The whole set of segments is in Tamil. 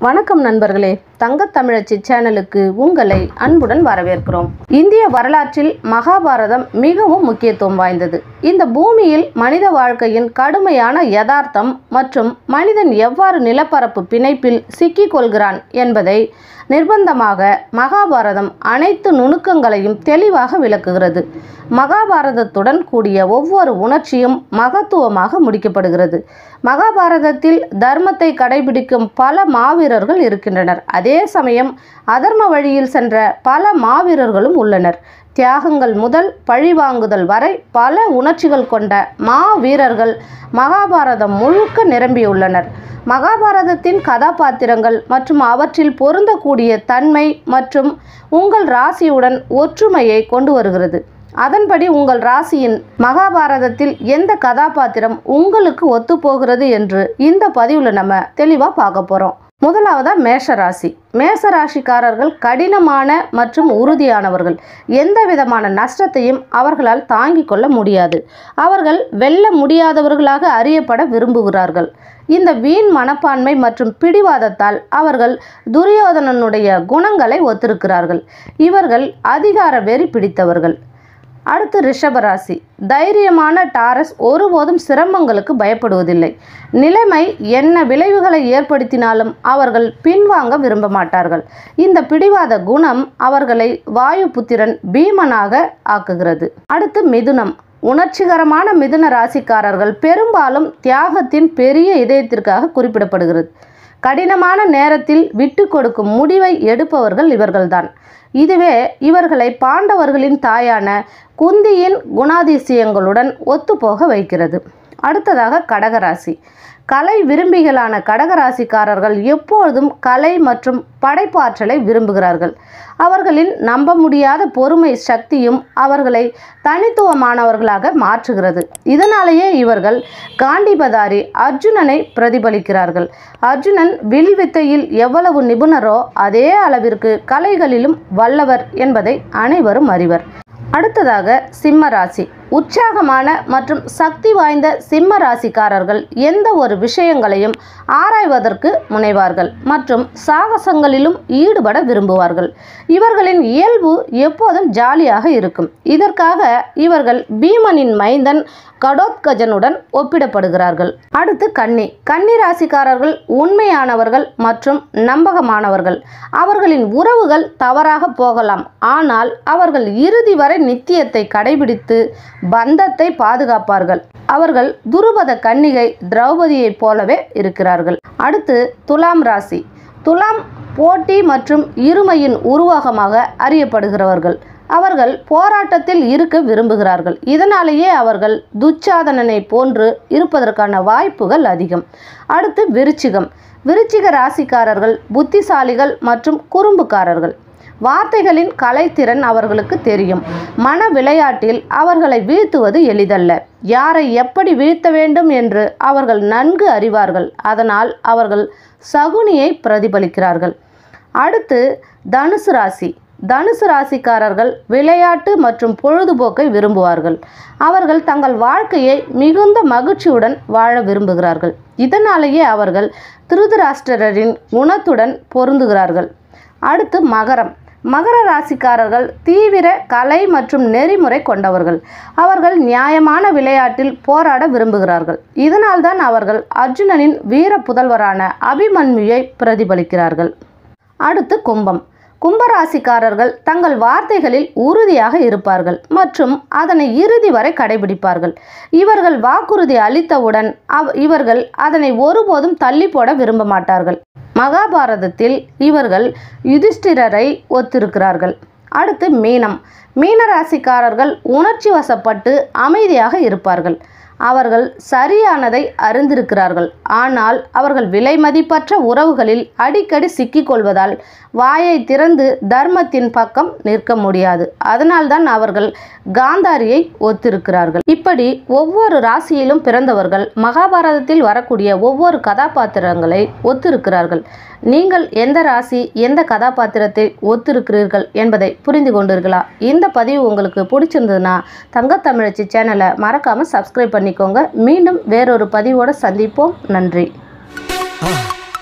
வணக்கம் நண்பர்களே தங்கத் தமிழச்சி சேனலுக்கு உங்களை அன்புடன் வரவேற்கிறோம் இந்திய வரலாற்றில் மகாபாரதம் மிகவும் முக்கியத்துவம் வாய்ந்தது இந்த பூமியில் மனித வாழ்க்கையின் கடுமையான யதார்த்தம் மற்றும் மனிதன் எவ்வாறு நிலப்பரப்பு பிணைப்பில் சிக்கிக் கொள்கிறான் என்பதை நிர்பந்தமாக மகாபாரதம் அனைத்து நுணுக்கங்களையும் தெளிவாக விளக்குகிறது மகாபாரதத்துடன் கூடிய ஒவ்வொரு உணர்ச்சியும் மகத்துவமாக முடிக்கப்படுகிறது மகாபாரதத்தில் தர்மத்தை கடைபிடிக்கும் பல மாவீரர்கள் இருக்கின்றனர் அதே சமயம் அதர்ம வழியில் சென்ற பல மாவீரர்களும் உள்ளனர் தியாகங்கள் முதல் பழிவாங்குதல் வரை பல உணர்ச்சிகள் கொண்ட மா வீரர்கள் மகாபாரதம் முழுக்க நிரம்பியுள்ளனர் மகாபாரதத்தின் கதாபாத்திரங்கள் மற்றும் அவற்றில் பொருந்தக்கூடிய தன்மை மற்றும் உங்கள் ராசியுடன் ஒற்றுமையை கொண்டு வருகிறது அதன்படி உங்கள் ராசியின் மகாபாரதத்தில் எந்த கதாபாத்திரம் உங்களுக்கு ஒத்துப்போகிறது என்று இந்த பதிவில் நம்ம தெளிவாக பார்க்க போகிறோம் முதலாவதா மேஷராசி மேசராசிக்காரர்கள் கடினமான மற்றும் உறுதியானவர்கள் எந்த விதமான நஷ்டத்தையும் அவர்களால் தாங்கிக் கொள்ள முடியாது அவர்கள் வெல்ல முடியாதவர்களாக அறியப்பட விரும்புகிறார்கள் இந்த வீண் மனப்பான்மை மற்றும் பிடிவாதத்தால் அவர்கள் துரியோதனனுடைய குணங்களை ஒத்திருக்கிறார்கள் இவர்கள் அதிகார வெறி பிடித்தவர்கள் அடுத்து ரிஷபராசி தைரியமான டாரஸ் ஒருபோதும் சிரமங்களுக்கு பயப்படுவதில்லை நிலைமை என்ன விளைவுகளை ஏற்படுத்தினாலும் அவர்கள் பின்வாங்க விரும்ப மாட்டார்கள் இந்த பிடிவாத குணம் அவர்களை வாயு புத்திரன் பீமனாக ஆக்குகிறது அடுத்து மிதுனம் உணர்ச்சிகரமான மிதுன ராசிக்காரர்கள் பெரும்பாலும் தியாகத்தின் பெரிய இதயத்திற்காக குறிப்பிடப்படுகிறது கடினமான நேரத்தில் விட்டு கொடுக்கும் முடிவை எடுப்பவர்கள் இவர்கள்தான் இதுவே இவர்களை பாண்டவர்களின் தாயான குந்தியின் குணாதிசயங்களுடன் ஒத்துப்போக வைக்கிறது அடுத்ததாக கடகராசி கலை விரும்பிகளான கடகராசிக்காரர்கள் எப்பொழுதும் கலை மற்றும் படைப்பாற்றலை விரும்புகிறார்கள் அவர்களின் நம்ப முடியாத பொறுமை சக்தியும் அவர்களை தனித்துவமானவர்களாக மாற்றுகிறது இதனாலேயே இவர்கள் காண்டிபதாரி அர்ஜுனனை பிரதிபலிக்கிறார்கள் அர்ஜுனன் வில் வித்தையில் எவ்வளவு நிபுணரோ அதே அளவிற்கு கலைகளிலும் வல்லவர் என்பதை அனைவரும் அறிவர் அடுத்ததாக சிம்ம ராசி உற்சாகமான மற்றும் சக்தி வாய்ந்த சிம்ம ராசிக்காரர்கள் எந்த ஒரு விஷயங்களையும் ஆராய்வதற்கு முனைவார்கள் மற்றும் சாகசங்களிலும் ஈடுபட விரும்புவார்கள் இவர்களின் இயல்பு எப்போதும் ஜாலியாக இருக்கும் இதற்காக இவர்கள் பீமனின் மைந்தன் கடோத்கஜனுடன் ஒப்பிடப்படுகிறார்கள் அடுத்து கன்னி கன்னி ராசிக்காரர்கள் உண்மையானவர்கள் மற்றும் நம்பகமானவர்கள் அவர்களின் உறவுகள் தவறாக போகலாம் ஆனால் அவர்கள் இறுதி வரை நித்தியத்தை கடைபிடித்து பந்தத்தை பாதுகாப்பார்கள் அவர்கள் துருபத கன்னிகை திரௌபதியைப் போலவே இருக்கிறார்கள் அடுத்து துலாம் ராசி துலாம் போட்டி மற்றும் இருமையின் உருவகமாக அறியப்படுகிறவர்கள் அவர்கள் போராட்டத்தில் இருக்க விரும்புகிறார்கள் இதனாலேயே அவர்கள் துச்சாதனனை போன்று இருப்பதற்கான வாய்ப்புகள் அதிகம் அடுத்து விருச்சிகம் விருச்சிக ராசிக்காரர்கள் புத்திசாலிகள் மற்றும் குறும்புக்காரர்கள் வார்த்தைகளின் கலைத்திறன் அவர்களுக்கு தெரியும் மன விளையாட்டில் அவர்களை வீழ்த்துவது எளிதல்ல யாரை எப்படி வீழ்த்த வேண்டும் என்று அவர்கள் நன்கு அறிவார்கள் அதனால் அவர்கள் சகுனியை பிரதிபலிக்கிறார்கள் அடுத்து தனுசு ராசி தனுசு ராசிக்காரர்கள் விளையாட்டு மற்றும் பொழுதுபோக்கை விரும்புவார்கள் அவர்கள் தங்கள் வாழ்க்கையை மிகுந்த மகிழ்ச்சியுடன் வாழ விரும்புகிறார்கள் இதனாலேயே அவர்கள் திருதராஷ்டிரரின் குணத்துடன் பொருந்துகிறார்கள் அடுத்து மகரம் மகர ராசிக்காரர்கள் தீவிர கலை மற்றும் நெறிமுறை கொண்டவர்கள் அவர்கள் நியாயமான விளையாட்டில் போராட விரும்புகிறார்கள் இதனால்தான் அவர்கள் அர்ஜுனனின் வீர புதல்வரான அபிமன்யுவை பிரதிபலிக்கிறார்கள் அடுத்து கும்பம் கும்பராசிக்காரர்கள் தங்கள் வார்த்தைகளில் உறுதியாக இருப்பார்கள் மற்றும் அதனை இறுதி வரை கடைபிடிப்பார்கள் இவர்கள் வாக்குறுதி அளித்தவுடன் அவ் இவர்கள் அதனை ஒருபோதும் தள்ளி போட விரும்ப மாட்டார்கள் மகாபாரதத்தில் இவர்கள் யுதிஷ்டிரரை ஒத்திருக்கிறார்கள் அடுத்து மீனம் மீனராசிக்காரர்கள் உணர்ச்சி வசப்பட்டு அமைதியாக இருப்பார்கள் அவர்கள் சரியானதை அறிந்திருக்கிறார்கள் ஆனால் அவர்கள் விலை மதிப்பற்ற உறவுகளில் அடிக்கடி சிக்கிக்கொள்வதால் வாயை திறந்து தர்மத்தின் பக்கம் நிற்க முடியாது அதனால்தான் அவர்கள் காந்தாரியை ஒத்திருக்கிறார்கள் இப்படி ஒவ்வொரு ராசியிலும் பிறந்தவர்கள் மகாபாரதத்தில் வரக்கூடிய ஒவ்வொரு கதாபாத்திரங்களை ஒத்திருக்கிறார்கள் நீங்கள் எந்த ராசி எந்த கதாபாத்திரத்தை ஒத்திருக்கிறீர்கள் என்பதை புரிந்து கொண்டீர்களா இந்த பதிவு உங்களுக்கு பிடிச்சிருந்ததுன்னா தங்கத்தமிழச்சி சேனலை மறக்காமல் சப்ஸ்கிரைப் பண்ணிக்கோங்க மீண்டும் வேறொரு பதிவோடு சந்திப்போம் நன்றி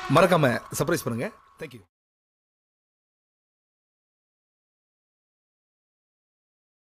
மறக்காம சர்ப்ரைஸ் பண்ணுங்க தேங்க்யூ